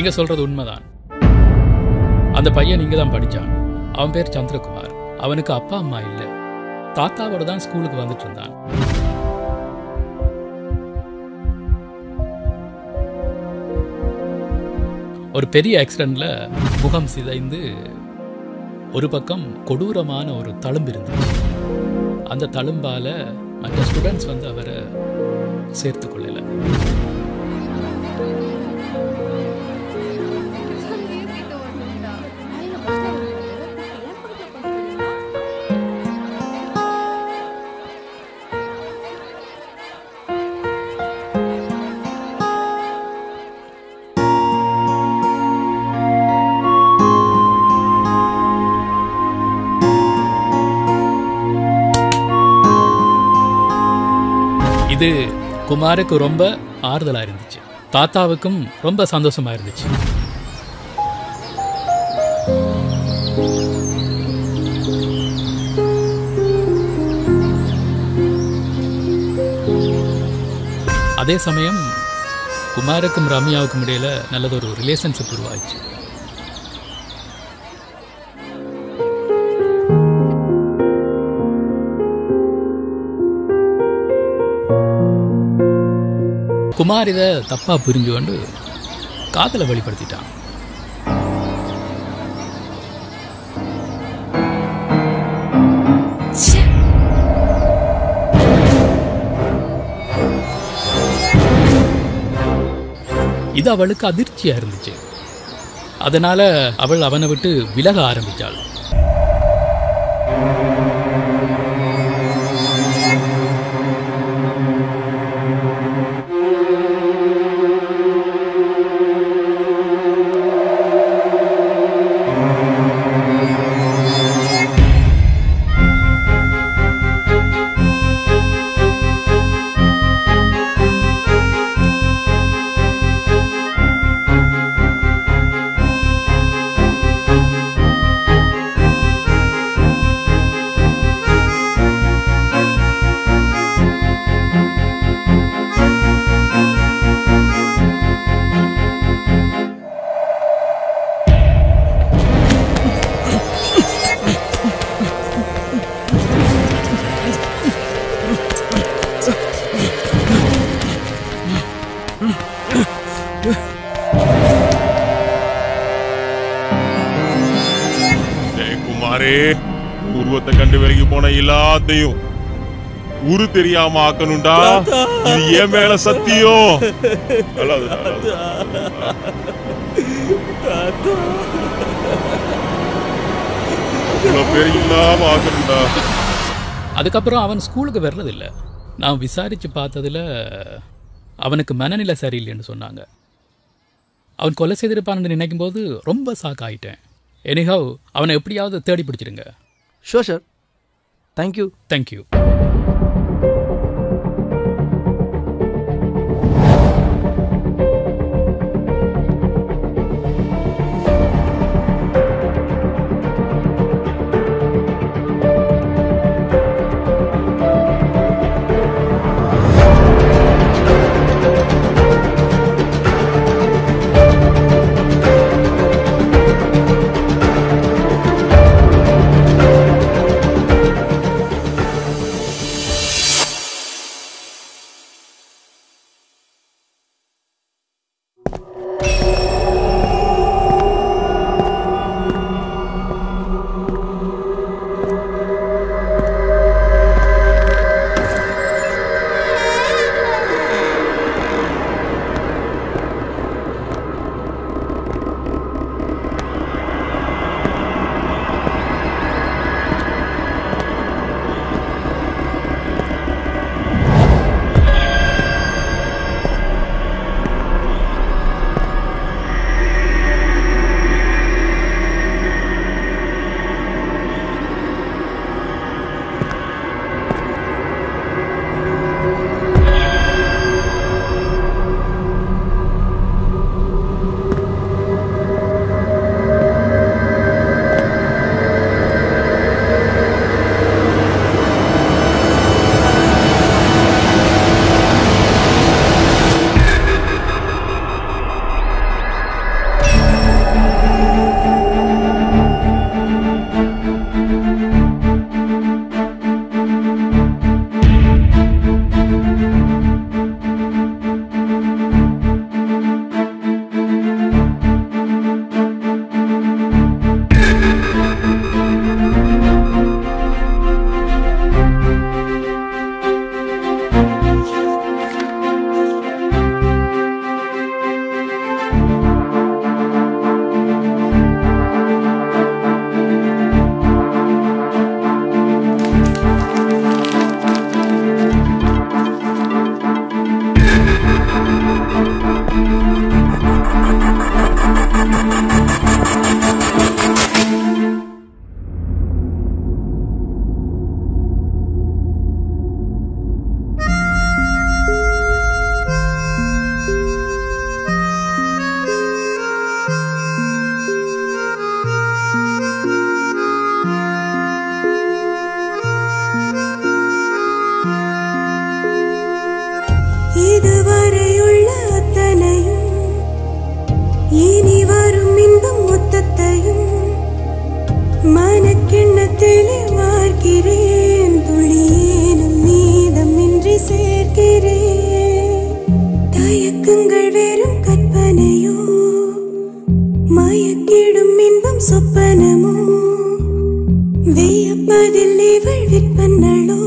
நீங்க சொல்றது உண்மைதான் அந்த பையன் இங்க தான் படிச்சான் அவன் பேர் சந்திரகுமார் அவனுக்கு அப்பா அம்மா இல்லை தாத்தாவோட தான் ஸ்கூலுக்கு வந்துட்டு இருந்தான் ஒரு பெரிய ஆக்சிடென்ட்ல முகம் சிதைந்து ஒரு பக்கம் கொடூரமான ஒரு தழும்பு இருந்துச்சு அந்த தழும்பால மற்ற ஸ்டூடெண்ட்ஸ் வந்து அவரை சேர்த்து கொள்ளல இது குமாருக்கு ரொம்ப ஆறுதலா இருந்துச்சு தாத்தாவுக்கும் ரொம்ப சந்தோஷமா இருந்துச்சு அதே சமயம் குமாருக்கும் ரம்யாவுக்கும் இடையில நல்லதொரு ரிலேஷன்ஷிப் உருவாச்சு குமார் இதை தப்பா புரிஞ்சு கொண்டு காதலை வெளிப்படுத்திட்டான் இது அவளுக்கு அதிர்ச்சியா இருந்துச்சு அதனால அவள் அவனை விட்டு விலக ஆரம்பிச்சாள் டேய் குமாரே உருவத்தை கண்டு விலகி போன எல்லாத்தையும் உரு தெரியாம ஆக்கணும்டா இது என் மேல சத்தியம் அழாத, அழாத. இவ்வளவு பேர் இல்லாம ஆக்கணும்டா அதுக்கப்புறம் அவன் ஸ்கூலுக்கு வர்றதில்ல நான் விசாரிச்சு பார்த்ததுல அவனுக்கு மனநிலை சரியில்லைன்னு சொன்னாங்க அவன் கொலை செய்திருப்பான்னு நினைக்கும் போது ரொம்ப ஷாக் ஆயிட்டேன் எனிஹவ் அவனை எப்படியாவது தேடி பிடிச்சிடுங்க ஷோர் சார் தேங்க்யூ தேங்க்யூ அதிகம் மனக்கிண்ணத்திலே வார்க்கிறேன் துளியேனும் மீதமின்றி சேர்க்கிறேன் தயக்கங்கள் வெறும் கற்பனையோ மயக்கிடும் இன்பம் சொப்பனமோ வியப்பதில் இவள் விற்பனளோ